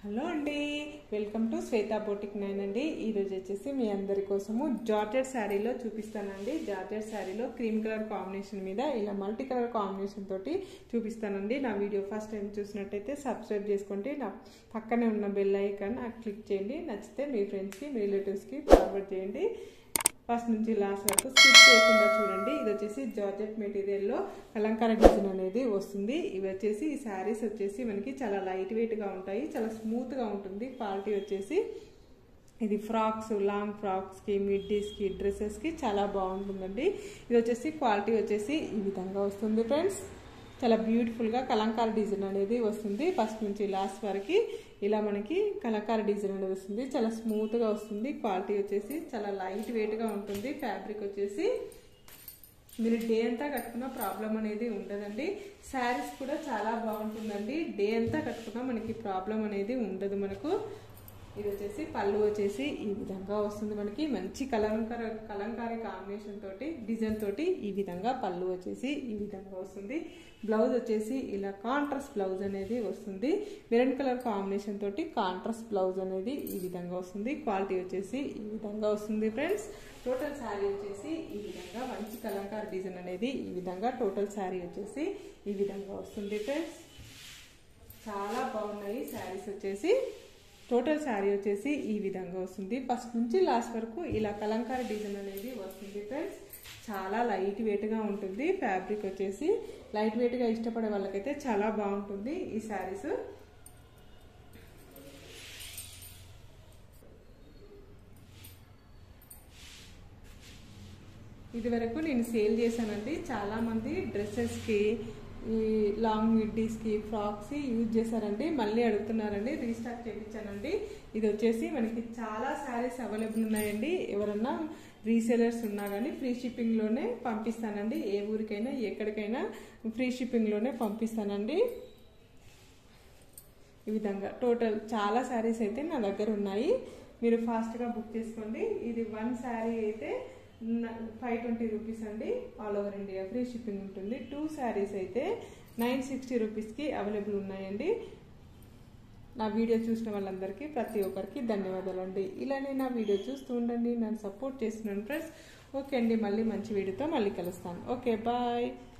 hello అండి welcome to Shweta boutique nine అండి ఈరోజు వచ్చేసి మీ అందరి కోసము జార్జెట్ శారీలో చూపిస్తానండి జార్జెట్ శారీలో క్రీమ్ కలర్ కాంబినేషన్ మీద ఇలా మల్టీ కలర్ కాంబినేషన్ తోటి చూపిస్తానండి నా వీడియో ఫస్ట్ టైం చూసినట్టయితే సబ్స్క్రైబ్ చేసుకోండి నా పక్కనే ఉన్న బెల్ ఐకాన్ క్లిక్ చేయండి నచ్చితే మీ ఫ్రెండ్స్కి మీ రిలేటివ్స్కి ఫార్వర్డ్ చేయండి ఫస్ట్ నుంచి లాస్ట్ వరకు స్కిప్ చేయకుండా చూడండి ఇది వచ్చేసి జార్జెట్ మెటీరియల్లో అలంకార డిజైన్ అనేది వస్తుంది ఇవి వచ్చేసి ఈ శారీస్ వచ్చేసి మనకి చాలా లైట్ వెయిట్గా ఉంటాయి చాలా స్మూత్గా ఉంటుంది క్వాలిటీ వచ్చేసి ఇది ఫ్రాక్స్ లాంగ్ ఫ్రాక్స్కి మిడ్డీస్కి డ్రెస్సెస్కి చాలా బాగుంటుందండి ఇది వచ్చేసి క్వాలిటీ వచ్చేసి ఈ విధంగా వస్తుంది ఫ్రెండ్స్ చాలా బ్యూటిఫుల్గా కలంకార డిజైన్ అనేది వస్తుంది ఫస్ట్ నుంచి లాస్ట్ వరకు ఇలా మనకి కలంకార డిజైన్ అనేది వస్తుంది చాలా స్మూత్గా వస్తుంది క్వాలిటీ వచ్చేసి చాలా లైట్ వెయిట్గా ఉంటుంది ఫ్యాబ్రిక్ వచ్చేసి మీరు డే అంతా కట్టుకున్న ప్రాబ్లం అనేది ఉండదండి శారీస్ కూడా చాలా బాగుంటుందండి డే అంతా కట్టుకున్నా మనకి ప్రాబ్లం అనేది ఉండదు మనకు ఇది వచ్చేసి పళ్ళు వచ్చేసి ఈ విధంగా వస్తుంది మనకి మంచి కలంకార కలంకారీ కాంబినేషన్ తోటి డిజైన్ తోటి ఈ విధంగా పళ్ళు వచ్చేసి ఈ విధంగా వస్తుంది బ్లౌజ్ వచ్చేసి ఇలా కాంట్రాస్ట్ బ్లౌజ్ అనేది వస్తుంది మెరూన్ కలర్ కాంబినేషన్ తోటి కాంట్రాస్ట్ బ్లౌజ్ అనేది ఈ విధంగా వస్తుంది క్వాలిటీ వచ్చేసి ఈ విధంగా వస్తుంది ఫ్రెండ్స్ టోటల్ శారీ వచ్చేసి ఈ విధంగా మంచి కలంకార డిజైన్ అనేది ఈ విధంగా టోటల్ శారీ వచ్చేసి ఈ విధంగా వస్తుంది ఫ్రెండ్స్ చాలా బాగున్నాయి శారీస్ వచ్చేసి టోటల్ శారీ వచ్చేసి ఈ విధంగా వస్తుంది ఫస్ట్ నుంచి లాస్ట్ వరకు ఇలా కలంకార డిజైన్ అనేది వస్తుంది ఫ్రెండ్స్ చాలా లైట్ వెయిట్గా ఉంటుంది ఫ్యాబ్రిక్ వచ్చేసి లైట్ వెయిట్గా ఇష్టపడే వాళ్ళకైతే చాలా బాగుంటుంది ఈ శారీస్ ఇది వరకు నేను సేల్ చేశానండి చాలామంది డ్రెస్సెస్కి ఈ లాంగ్ మిడ్డీస్కి ఫ్రాక్స్ యూజ్ చేశారండి మళ్ళీ అడుగుతున్నారండి రీస్టాక్ చేయించానండి ఇది వచ్చేసి మనకి చాలా శారీస్ అవైలబుల్ ఉన్నాయండి ఎవరన్నా రీసేలర్స్ ఉన్నా కానీ ఫ్రీ షిప్పింగ్లోనే పంపిస్తానండి ఏ ఊరికైనా ఎక్కడికైనా ఫ్రీ షిప్పింగ్లోనే పంపిస్తానండి ఈ విధంగా టోటల్ చాలా శారీస్ అయితే నా దగ్గర ఉన్నాయి మీరు ఫాస్ట్గా బుక్ చేసుకోండి ఇది వన్ శారీ అయితే ఫైవ్ ట్వంటీ రూపీస్ అండి all over India free shipping ఉంటుంది టూ శారీస్ అయితే నైన్ సిక్స్టీ రూపీస్కి అవైలబుల్ ఉన్నాయండి నా వీడియో చూసిన వాళ్ళందరికీ ప్రతి ఒక్కరికి ధన్యవాదాలు అండి ఇలానే నా వీడియో చూస్తూ ఉండండి నన్ను సపోర్ట్ చేస్తున్నాను ఫ్రెండ్స్ ఓకే అండి మళ్ళీ మంచి వీడియోతో మళ్ళీ కలుస్తాను ఓకే బాయ్